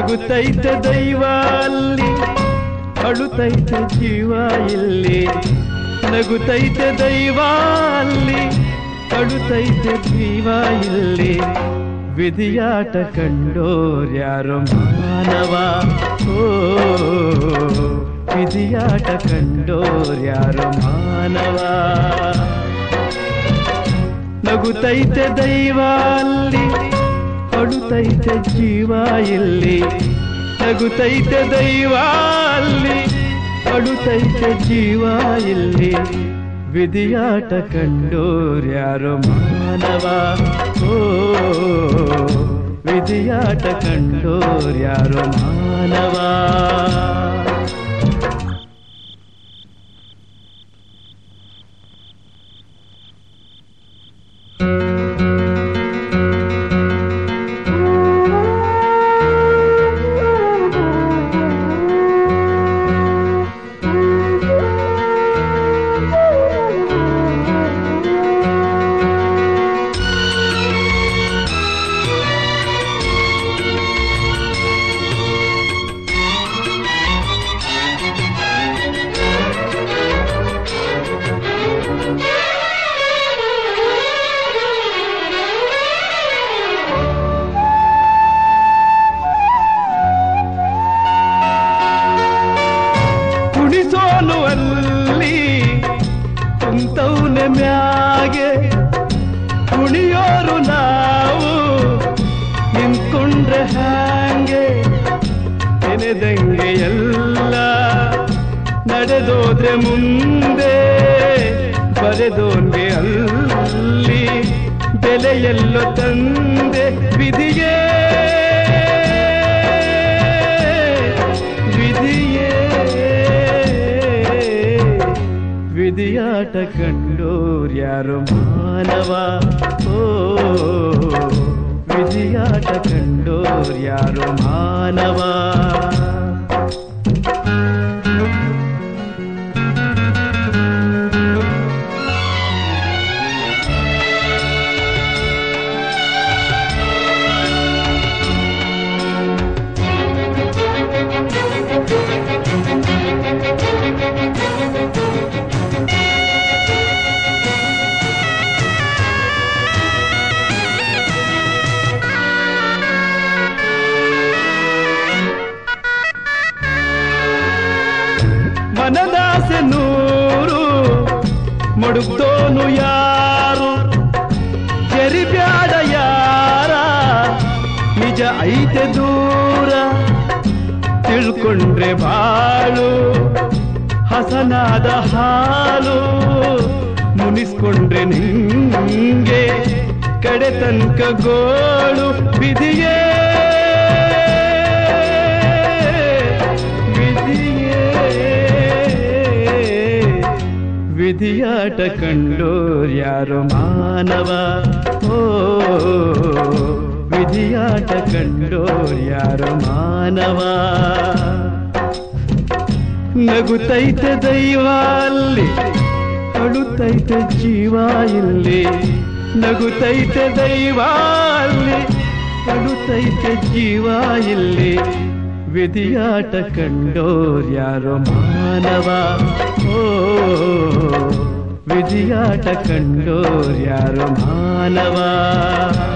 ನಗುತ್ತೈತೆ ದೈವ ಅಲ್ಲಿ ಅಳುತ್ತೈತೆ ಜೀವ ಇಲ್ಲಿ ನಗುತ್ತೈತೆ ದೈವ ಅಲ್ಲಿ ಅಳುತ್ತೈತೆ ಜೀವ ಇಲ್ಲಿ ವಿಧಿಯಾಟ ಕಂಡೋರ್ಯಾರೋ ಮಾನವ ಓ ವಿಧಿಯಾಟ ಕಂಡೋರ್ಯಾರೋ ಮಾನವ ನಗುತ್ತೈತೆ ದೈವ ಅಲ್ಲಿ ಅಳುತ್ತೈತೆ ಜೀವ ಇಲ್ಲಿ ನಗುತ್ತೈತೆ ದೈವ ಅಲ್ಲಿ ಅಳುತ್ತೈತೆ ಜೀವ ಇಲ್ಲಿ ವಿಧಿಯಾಟ ಕಂಡೋರ್ಯಾರೋ ಮಾನವ ಓ ವಿಧಿಯಾಟ ಕಂಡೋರ್ಯಾರೋ ಮಾನವ ಕುಣಿಸೋನು ಅಲ್ಲಿ ಕುಂತವ್ನೆ ಮ್ಯಾಗೆ ಕುಣಿಯೋರು ನಾವು ನಿಂತ್ಕೊಂಡ್ರೆ ಹ್ಯಾಂಗೆ ನೆನೆದಂಗೆ ಎಲ್ಲ ನಡೆದೋದ್ರೆ ಮುಂದೆ ಬರೆದೋನ್ಗೆ ಅಲ್ಲಿ ಬೆಲೆಯೆಲ್ಲೋ ತಂದೆ ವಿಧಿಗೆ ವಿಧಿಯೇ ವಿಧಿಯಾಟ ಕಂಡೋರ್ಯಾರು ಮಾನವ ಓ ವಿಧಿಯಾಟ ಕಂಡೋರ್ಯಾರು ಮಾನವ ಮನದಾಸೆ ನೂರು ಮಡುಕ್ತೋನು ಯಾರು ಜರಿಬ್ಯಾಡ ಯಾರ ನಿಜ ಐತೆ ದೂರ ತಿಳ್ಕೊಂಡ್ರೆ ಬಾಳು ಹಸನಾದ ಹಾಲು ಮುನಿಸ್ಕೊಂಡ್ರೆ ನಿಂಗೆ ಕಡೆ ತನಕ ಗೋಳು ವಿಧಿಯೇ ವಿಧಿಯೇ ವಿಧಿಯಾಟ ಕಂಡೋರ್ಯಾರೋ ಮಾನವ ಓ ವಿಧಿಯಾಟ ಕಂಡೋರ್ಯಾರೋ ಮಾನವ ನಗುತ್ತೈತೆ ದೈವ ಅಲ್ಲಿ ಅಳುತ್ತೈತೆ ಜೀವ ಇಲ್ಲಿ ನಗುತ್ತೈತೆ ದೈವ ಅಲ್ಲಿ ಅಳುತ್ತೈತೆ ಜೀವ ಇಲ್ಲಿ ವಿಧಿಯಾಟ ಕಂಡೋರ್ಯಾರೋ ಮಾನವ ಓ ವಿಧಿಯಾಟ ಕಂಡೋರ್ಯಾರೋ ಮಾನವ